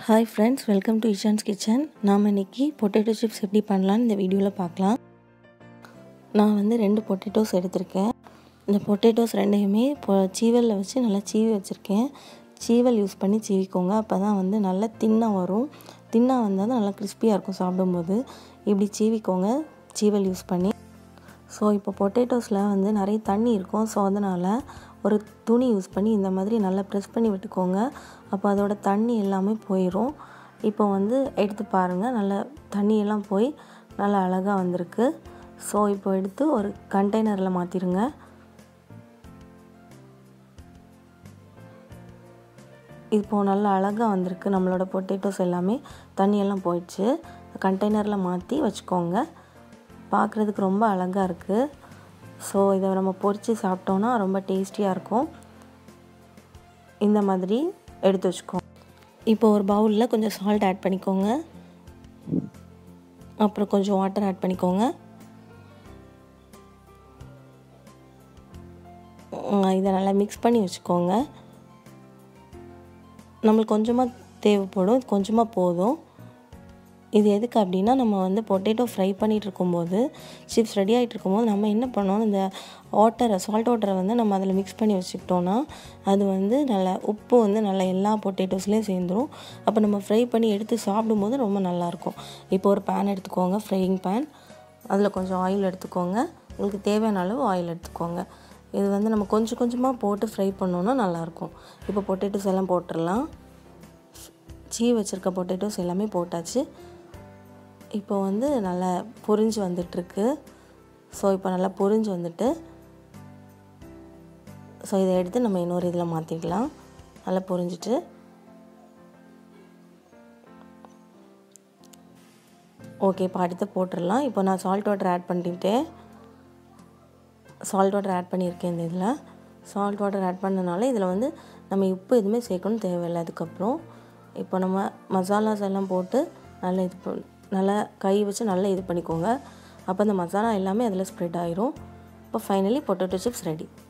hi friends welcome to Ishan's kitchen நாம் இன்றைக்கி potato chips எப்படி பண்ணலான்னு இந்த வீடியோவில் பார்க்கலாம் நான் வந்து ரெண்டு பொட்டேட்டோஸ் எடுத்திருக்கேன் இந்த பொட்டேட்டோஸ் ரெண்டையுமே இப்போ சீவலில் வச்சு நல்லா சீவி வச்சுருக்கேன் சீவல் யூஸ் பண்ணி சீவிக்கோங்க அப்போ தான் வந்து நல்லா தின்னாக வரும் தின்னாக வந்தால் தான் நல்லா கிறிஸ்பியாக இருக்கும் சாப்பிடும்போது இப்படி சீவிக்கோங்க சீவல் யூஸ் பண்ணி ஸோ இப்போ பொட்டேட்டோஸில் வந்து நிறைய தண்ணி இருக்கும் ஸோ அதனால் ஒரு துணி யூஸ் பண்ணி இந்த மாதிரி நல்லா ப்ரெஸ் பண்ணி விட்டுக்கோங்க அப்போ அதோட தண்ணி எல்லாமே போயிடும் இப்போ வந்து எடுத்து பாருங்கள் நல்லா தண்ணி எல்லாம் போய் நல்லா அழகாக வந்திருக்கு ஸோ இப்போ எடுத்து ஒரு கண்டெய்னரில் மாற்றிடுங்க இப்போது நல்லா அழகாக வந்திருக்கு நம்மளோட பொட்டேட்டோஸ் எல்லாமே தண்ணியெல்லாம் போயிடுச்சு கண்டெய்னரில் மாற்றி வச்சுக்கோங்க பார்க்குறதுக்கு ரொம்ப அழகாக இருக்குது ஸோ இதை நம்ம பொரித்து சாப்பிட்டோன்னா ரொம்ப டேஸ்டியாக இருக்கும் இந்த மாதிரி எடுத்து வச்சுக்கோங்க இப்போ ஒரு பவுலில் கொஞ்சம் சால்ட் ஆட் பண்ணிக்கோங்க அப்புறம் கொஞ்சம் வாட்டர் ஆட் பண்ணிக்கோங்க இதை நல்லா மிக்ஸ் பண்ணி வச்சுக்கோங்க நம்மளுக்கு கொஞ்சமாக தேவைப்படும் கொஞ்சமாக போதும் இது எதுக்கு அப்படின்னா நம்ம வந்து பொட்டேட்டோ ஃப்ரை பண்ணிகிட்டு இருக்கும்போது சிப்ஸ் ரெடி ஆகிட்டு இருக்கும்போது நம்ம என்ன பண்ணோம் இந்த வாட்டரை சால்ட் வாட்டரை வந்து நம்ம அதில் மிக்ஸ் பண்ணி வச்சுக்கிட்டோன்னா அது வந்து நல்லா உப்பு வந்து நல்லா எல்லா பொட்டேட்டோஸ்லேயும் சேர்ந்துடும் அப்போ நம்ம ஃப்ரை பண்ணி எடுத்து சாப்பிடும்போது ரொம்ப நல்லாயிருக்கும் இப்போ ஒரு பேன் எடுத்துக்கோங்க ஃப்ரையிங் பேன் அதில் கொஞ்சம் ஆயில் எடுத்துக்கோங்க உங்களுக்கு தேவையான அளவு ஆயில் எடுத்துக்கோங்க இது வந்து நம்ம கொஞ்சம் கொஞ்சமாக போட்டு ஃப்ரை பண்ணோன்னா நல்லாயிருக்கும் இப்போ பொட்டேட்டோஸ் எல்லாம் போட்டுடலாம் சீ வச்சுருக்க பொட்டேட்டோஸ் எல்லாமே போட்டாச்சு இப்போ வந்து நல்லா பொரிஞ்சு வந்துட்டுருக்கு ஸோ இப்போ நல்லா பொரிஞ்சு வந்துட்டு ஸோ இதை எடுத்து நம்ம இன்னொரு இதில் மாற்றிக்கலாம் நல்லா பொரிஞ்சிட்டு ஓகே இப்போ அடுத்து போட்டுடலாம் இப்போ நான் சால்ட் வாட்டர் ஆட் பண்ணிட்டேன் சால்ட் வாட்டர் ஆட் பண்ணியிருக்கேன் இந்த இதில் சால்ட் வாட்டர் ஆட் பண்ணனால இதில் வந்து நம்ம உப்பு எதுவுமே சேர்க்கணும் தேவையில்லை அதுக்கப்புறம் இப்போ நம்ம மசாலாஸ் எல்லாம் போட்டு நல்லா இது நல்லா கை வச்சு நல்லா இது பண்ணிக்கோங்க அப்போ அந்த மசாலா எல்லாமே அதில் ஸ்ப்ரெட் ஆயிரும் இப்போ ஃபைனலி பொட்டேட்டோ சிப்ஸ் ரெடி